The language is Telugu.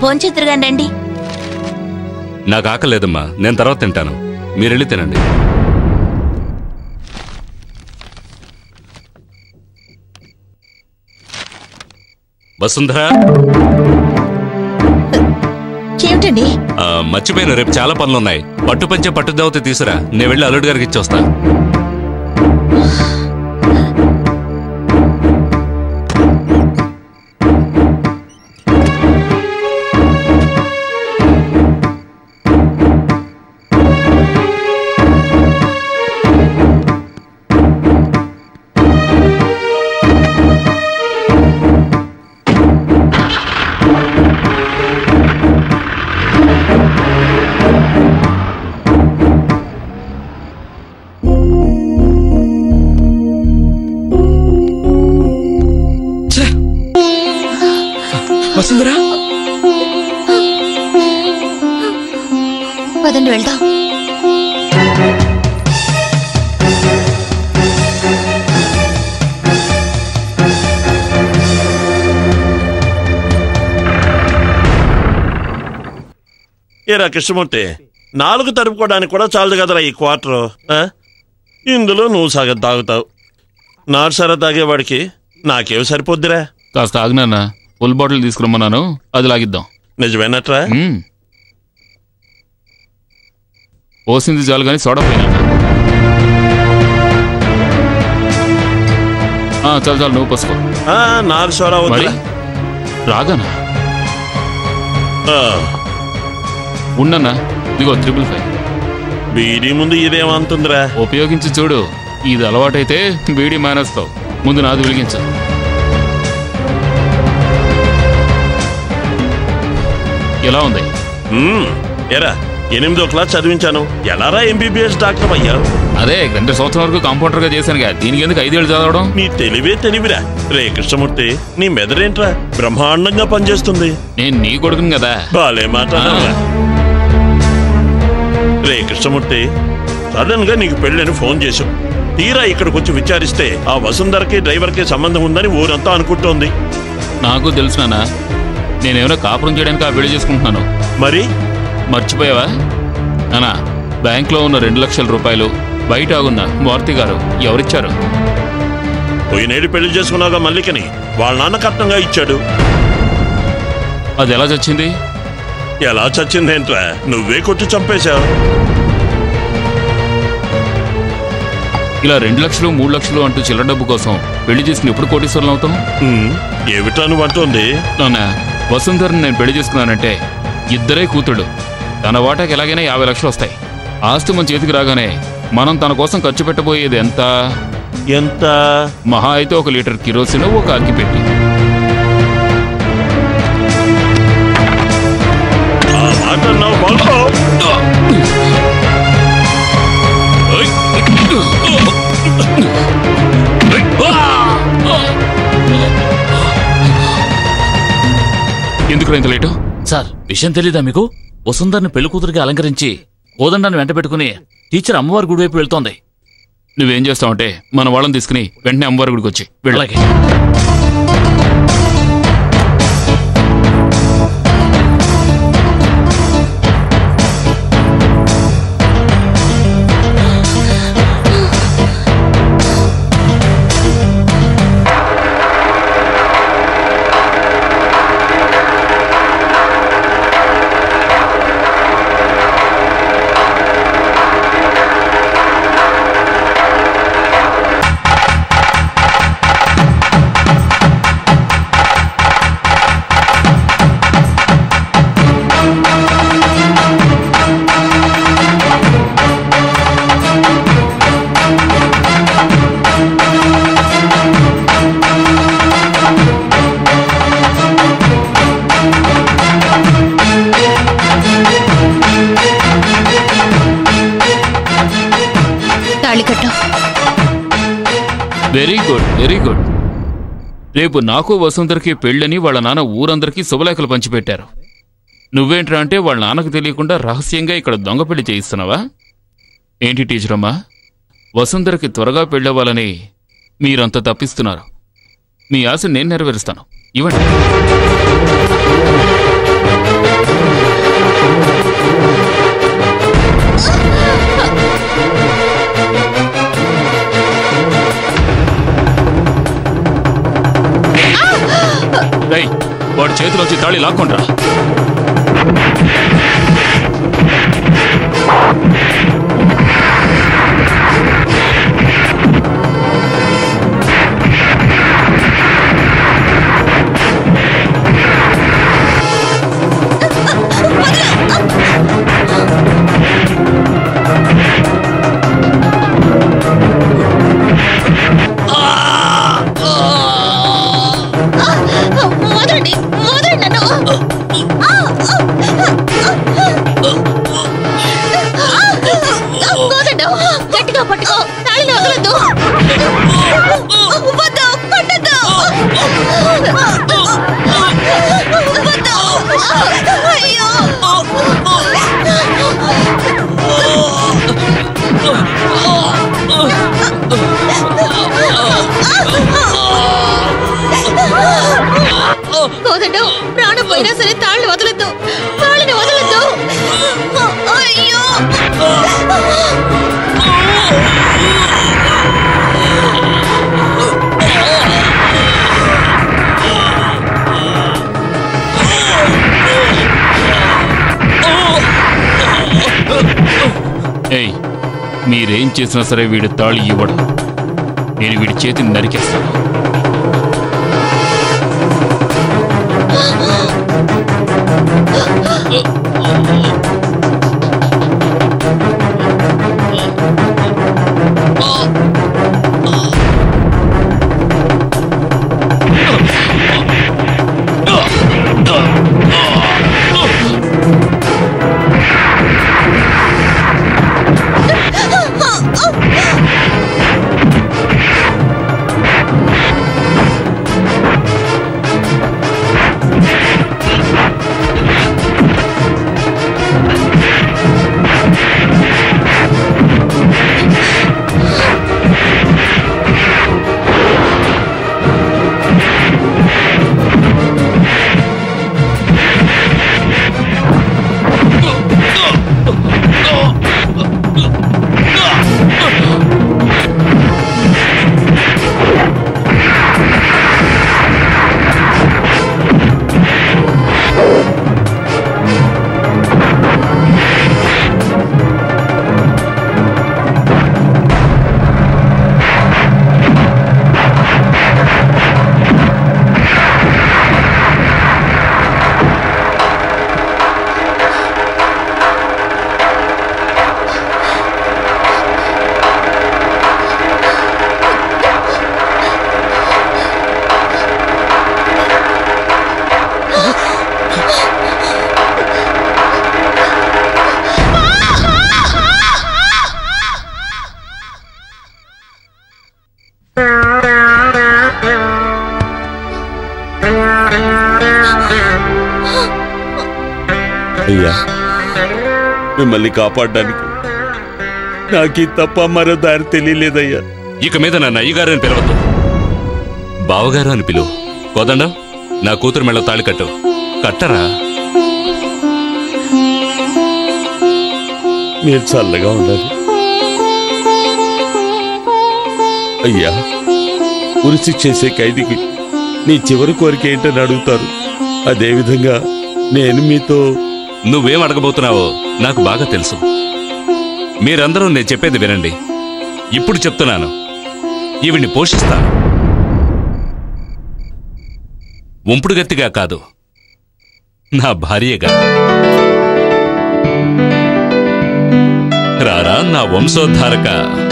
భోంచెత్తురుగానండి నాకు ఆకలేదమ్మా నేను తర్వాత తింటాను మీరు వెళ్ళి తినండి వసుంధర ఏమిటండి ఆ, మర్చిపోయాను రేపు చాలా పనులు ఉన్నాయి పట్టు పంచే పట్టు దావతి తీసురా నేను వెళ్ళి అల్లుడి గారికి ఇచ్చొస్తా వసుంధరా పదండి వెళ్దాం ఏరా కృష్ణమూర్తి నాలుగు తరుపుకోవడానికి కూడా చాలదు కదరా ఈ క్వార్టర్ ఇందులో నువ్వు సగం తాగుతావు నాటు సర తాగేవాడికి నాకేం సరిపోద్దిరా కాస్త ఆగినాన్న ఫుల్ బాటిల్ తీసుకురమ్మన్నాను అది లాగిద్దాం నిజమేనట్రా మ్మ్. పోసింది చాలు కానీ సోడా పోయినా చాలు చాలు నువ్వు పోసుకో ఆ, నాకు సోడా మరి వద్దురా రాగానా ఆ, ఉండన్నా ఇదిగో త్రిపుల్ ఫైవ్ బీడీ ముందు ఇదేమంటుందిరా ఉపయోగించి చూడు ఇది అలవాటైతే బీడీ మానేస్తావు ముందు నాది వెలిగించు ఎలా ఉంది మ్మ్. ఏరా ఎనిమిదో క్లాస్ చదివించాను ఎలారా ఎంబీబీఎస్ డాక్టర్ అయ్యావు అదే రెండు సంవత్సరం వరకు కాంపౌండర్ గా చేశానుగా దీనికి ఎందుకు ఐదేళ్ళు చదవడం నీ తెలివే తెలివిరా రే కృష్ణమూర్తి నీ మెదడేంట్రా బ్రహ్మాండంగా పనిచేస్తుంది నేను నీ కొడుకుని కదా బాలే మాట్లాడారా రే కృష్ణమూర్తి సడన్ గా నీకు పెళ్ళని ఫోన్ చేశావు తీరా ఇక్కడికి వచ్చి విచారిస్తే ఆ వసుంధరకి డ్రైవర్కి సంబంధం ఉందని ఊరంతా అనుకుంటోంది నాకు తెలుసు నాన్న నేనేమైనా కాపురం చేయడానికి ఆ పెళ్లి చేసుకుంటున్నాను మరి మర్చిపోయావా నానా బ్యాంక్లో ఉన్న రెండు లక్షల రూపాయలు బయట ఆగున్న మూర్తి గారు ఎవరిచ్చారు పోయినేడు పెళ్లి చేసుకున్నాగా మల్లికని వాళ్ళ నాన్న కట్నంగా ఇచ్చాడు అది ఎలా చచ్చింది ఎలా చచ్చిందేంట్రా నువ్వే కొట్టి చంపేశావు ఇలా రెండు లక్షలు మూడు లక్షలు అంటూ చిల్లర డబ్బు కోసం పెళ్లి చేసుకుని ఎప్పుడు కోటీశ్వరులు అవుతాం హ్మ్, ఏమిటా నువ్వు అంటోంది నాన్న వసుంధరని నేను పెళ్లి చేసుకున్నానంటే ఇద్దరే కూతుళ్ళు తన వాటాకి ఎలాగైనా యాభై లక్షలు వస్తాయి ఆస్తి మన చేతికి రాగానే మనం తన కోసం ఖర్చు పెట్టబోయేది ఎంత ఎంత మహా అయితే ఒక లీటర్ కిరోసిన్ ఒక అగ్గి పెట్టి ఆ మాట అన్నావు బాబు ఎందుకు ఇంత లేటు సార్ విషయం తెలీదా మీకు వసుంధర్ని పెళ్లి కూతురికి అలంకరించి కోదండాన్ని వెంట పెట్టుకుని టీచర్ అమ్మవారి గుడి వైపు వెళ్తోంది నువ్వేం చేస్తావంటే మన వాళ్ళని తీసుకుని వెంటనే అమ్మవారి గుడికి వచ్చి వెళ్ళు అలాగే తాళి కట్టు వెరీ గుడ్ వెరీ గుడ్ రేపు నాకు వసుంధరకి పెళ్ళని వాళ్ళ నాన్న ఊరందరికీ శుభలేఖలు పంచిపెట్టారు నువ్వేంట్రా అంటే వాళ్ళ నాన్నకు తెలియకుండా రహస్యంగా ఇక్కడ దొంగ పెళ్లి చేయిస్తున్నావా ఏంటి టీచర్ అమ్మా వసుంధరకి త్వరగా పెళ్ళవ్వాలని మీరంత తప్పిస్తున్నారు మీ ఆశ నేను నెరవేరుస్తాను ఇవ్వండి రేయ్ వాడి చేతిలోంచి తాళి లాక్కుండ్రా వదలండి వదలండి నన్ను వదలండి గట్టిగా పట్టుకో తాళిని వదలద్దు వద్దు పట్టద్దు వద్దు అయ్యో కోదండు ప్రాణం పోయినా సరే తాళ్ళు వదలద్దు తాళ్ళని వదలద్దు అయ్యో ఏయ్ మీరేం చేసినా సరే వీడి తాళి ఇవ్వడు నేను వీడి చేతిని నరికేస్తాను అయ్యా మిమ్మల్ని కాపాడడానికి నాకు తప్ప మరో దారి తెలియలేదయ్యా ఇక మీద నన్ను అయ్యగారు అని పిలవద్దు బావగారు అని పిలువు కోదండం నా కూతురు మెళ్ళ తాళి కట్టు కట్టరా మీరు చల్లగా ఉండాలి అయ్యా ఉరిశిక్ష చేసే ఖైదీకి నీ చివరి కోరిక ఏంటని అడుగుతారు అదేవిధంగా నేను మీతో నువ్వేం అడగబోతున్నావో నాకు బాగా తెలుసు మీరందరూ నేను చెప్పేది వినండి ఇప్పుడు చెప్తున్నాను ఈవిడ్ని పోషిస్తాను ఉంపుడు గత్తిగా కాదు నా భార్యగా రారా నా వంశోద్ధారక